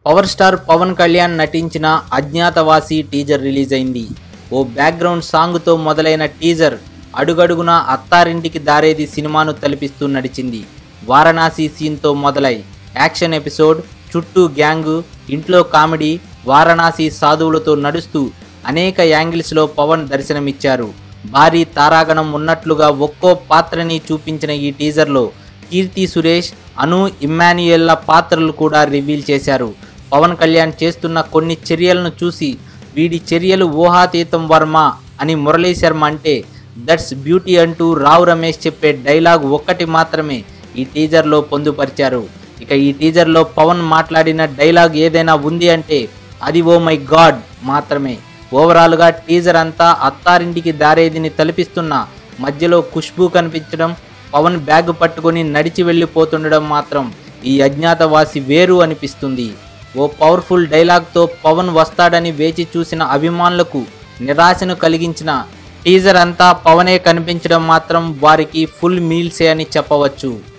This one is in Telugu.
పవర్ స్టార్ పవన్ కళ్యాణ్ నటించిన అజ్ఞాతవాసి టీజర్ రిలీజ్ అయింది ఓ బ్యాక్గ్రౌండ్ సాంగ్తో మొదలైన టీజర్ అడుగడుగున అత్తారింటికి దారేది సినిమాను తలపిస్తూ నడిచింది వారణాసి సీన్తో మొదలై యాక్షన్ ఎపిసోడ్ చుట్టూ గ్యాంగు ఇంట్లో కామెడీ వారణాసి సాధువులతో నడుస్తూ అనేక యాంగిల్స్లో పవన్ దర్శనమిచ్చారు భారీ తారాగణం ఉన్నట్లుగా ఒక్కో పాత్రని చూపించిన ఈ టీజర్లో కీర్తి సురేష్ అను ఇమ్మాన్యుయల్ల పాత్రలు కూడా రివీల్ చేశారు పవన్ కళ్యాణ్ చేస్తున్న కొన్ని చర్యలను చూసి వీడి చర్యలు ఊహాతీతం వర్మ అని మురళీ శర్మ అంటే దట్స్ బ్యూటీ అంటూ రావు రమేష్ చెప్పే డైలాగ్ ఒక్కటి మాత్రమే ఈ టీజర్లో పొందుపరిచారు ఇక ఈ టీజర్లో పవన్ మాట్లాడిన డైలాగ్ ఏదైనా ఉంది అంటే అది ఓ మై గాడ్ మాత్రమే ఓవరాల్గా టీజర్ అంతా అత్తారింటికి దారేదిని తలపిస్తున్న మధ్యలో ఖుష్బూ కనిపించడం పవన్ బ్యాగ్ పట్టుకొని నడిచి వెళ్ళిపోతుండడం మాత్రం ఈ అజ్ఞాతవాసి వేరు అనిపిస్తుంది ఓ పవర్ఫుల్ డైలాగ్తో పవన్ వస్తాడని వేచి చూసిన అభిమానులకు నిరాశను కలిగించిన టీజర్ అంతా పవనే కనిపించడం మాత్రం వారికి ఫుల్ మీల్సే అని చెప్పవచ్చు